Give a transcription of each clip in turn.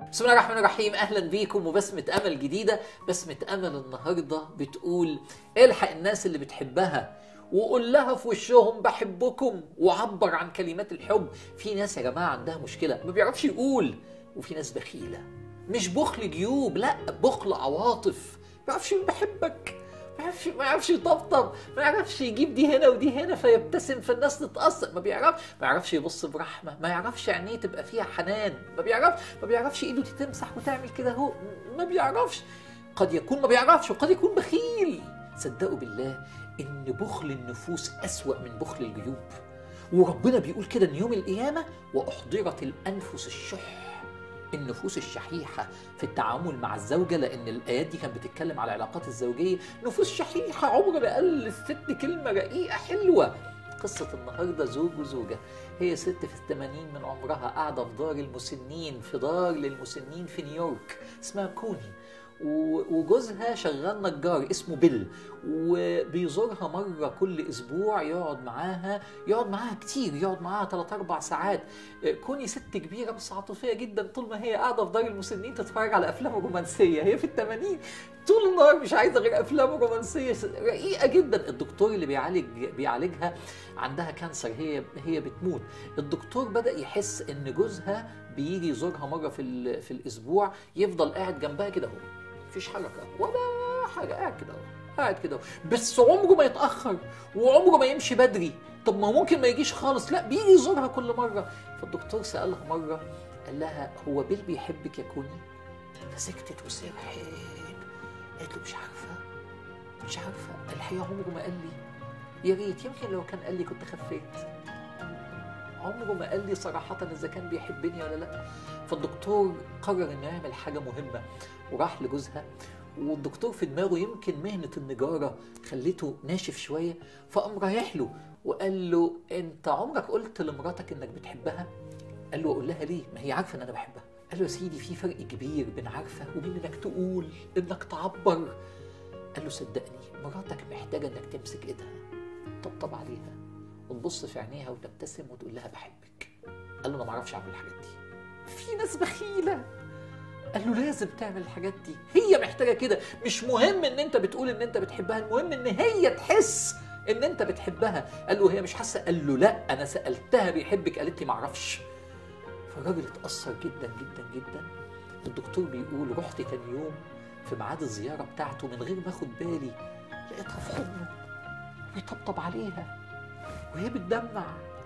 بسم الله الرحمن الرحيم اهلا بيكم وبسمة امل جديدة بسمة امل النهاردة بتقول الحق الناس اللي بتحبها وقول لها في وشهم بحبكم وعبر عن كلمات الحب في ناس يا جماعة عندها مشكلة ما بيعرفش يقول وفي ناس بخيلة مش بخل جيوب لا بخل عواطف ما بيعرفش يقول بحبك ما يعرفش ما يعرفش يطبطب ما يعرفش يجيب دي هنا ودي هنا فيبتسم فالناس تتأثر ما بيعرفش ما يعرفش يبص برحمة ما يعرفش عينيه تبقى فيها حنان ما بيعرفش ما بيعرفش ايده تمسح وتعمل كده اهو ما بيعرفش قد يكون ما بيعرفش وقد يكون بخيل صدقوا بالله ان بخل النفوس أسوأ من بخل الجيوب وربنا بيقول كده ان يوم القيامة وأحضرت الأنفس الشح النفوس الشحيحة في التعامل مع الزوجة لأن الآيات دي كانت بتتكلم على العلاقات الزوجية نفوس شحيحة عمر ما قال للست كلمة رقيقة حلوة قصة النهاردة زوج وزوجة هي ست في الثمانين من عمرها قاعدة في دار المسنين في دار للمسنين في نيويورك اسمها كوني وجوزها شغال نجار اسمه بيل وبيزورها مرة كل أسبوع يقعد معاها يقعد معاها كتير يقعد معاها 3 أربع ساعات كوني ست كبيرة بس عاطفية جدا طول ما هي قاعدة في دار المسنين تتفرج على أفلام رومانسية هي في الثمانين طول النهار مش عايزة غير أفلام رومانسية رقيقة جدا الدكتور اللي بيعالج بيعالجها عندها كانسر هي هي بتموت الدكتور بدأ يحس إن جوزها بيجي يزورها مرة في, في الأسبوع يفضل قاعد جنبها كده اهو مفيش حركة ولا حاجة قاعد كده اهو قاعد كده بس عمره ما يتأخر وعمره ما يمشي بدري طب ما ممكن ما يجيش خالص لا بيجي يزورها كل مرة فالدكتور سألها مرة قال لها هو بيل بيحبك يا كوني فسكتت وسرحت قالت له مش عارفة مش عارفة الحقيقة عمره ما قال لي يا ريت يمكن لو كان قال لي كنت خفيت عمره ما قال لي صراحة إذا كان بيحبني ولا لأ فالدكتور قرر إنه يعمل حاجة مهمة وراح لجوزها والدكتور في دماغه يمكن مهنة النجارة خليته ناشف شوية فقام رايح له وقال له أنت عمرك قلت لمراتك إنك بتحبها؟ قال له أقول لها ليه؟ ما هي عارفة إن أنا بحبها. قال له يا سيدي في فرق كبير بين عارفة وبين إنك تقول إنك تعبر. قال له صدقني مراتك محتاجة إنك تمسك إيدها طبطب عليها وتبص في عينيها وتبتسم وتقول لها بحبك. قال له أنا ما أعرفش أعمل الحاجات دي. في ناس بخيلة قال له لازم تعمل الحاجات دي هي محتاجه كده مش مهم ان انت بتقول ان انت بتحبها المهم ان هي تحس ان انت بتحبها قال له هي مش حاسه قال له لا انا سالتها بيحبك قالت لي معرفش فالراجل اتاثر جدا جدا جدا الدكتور بيقول رحت تاني يوم في ميعاد الزياره بتاعته من غير ما اخد بالي لقيتها في حضنه بيطبطب عليها وهي بتدمع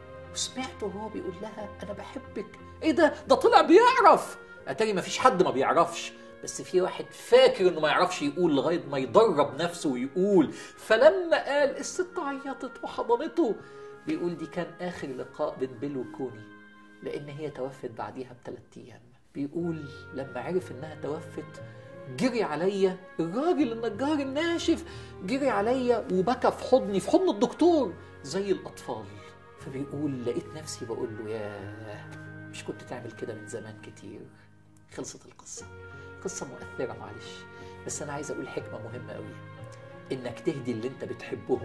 وسمعته وهو بيقول لها انا بحبك ايه ده ده طلع بيعرف اتاري مفيش حد ما بيعرفش بس في واحد فاكر انه ما يعرفش يقول لغايه ما يدرب نفسه ويقول فلما قال الست عيطت وحضنته بيقول دي كان اخر لقاء بين بيل وكوني لان هي توفت بعديها بثلاث ايام بيقول لما عرف انها توفت جري عليا الراجل النجار الناشف جري عليا وبكى في حضني في حضن الدكتور زي الاطفال فبيقول لقيت نفسي بقول له ياه مش كنت تعمل كده من زمان كتير خلصت القصة قصة مؤثرة معلش بس أنا عايز أقول حكمة مهمة قوي إنك تهدي اللي أنت بتحبهم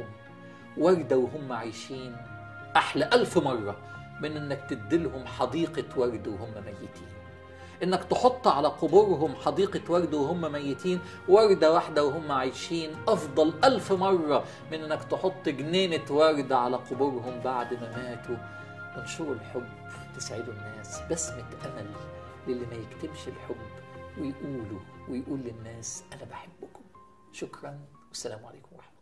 وردة وهم عايشين أحلى ألف مرة من إنك تديلهم حديقة ورد وهم ميتين إنك تحط على قبورهم حديقة ورد وهم ميتين وردة واحدة وهم عايشين أفضل ألف مرة من إنك تحط جنينة ورد على قبورهم بعد ما ماتوا انشروا الحب تسعدوا الناس بسمة أمل للي ما يكتمش الحب ويقولوا ويقول للناس أنا بحبكم شكرا والسلام عليكم ورحمة الله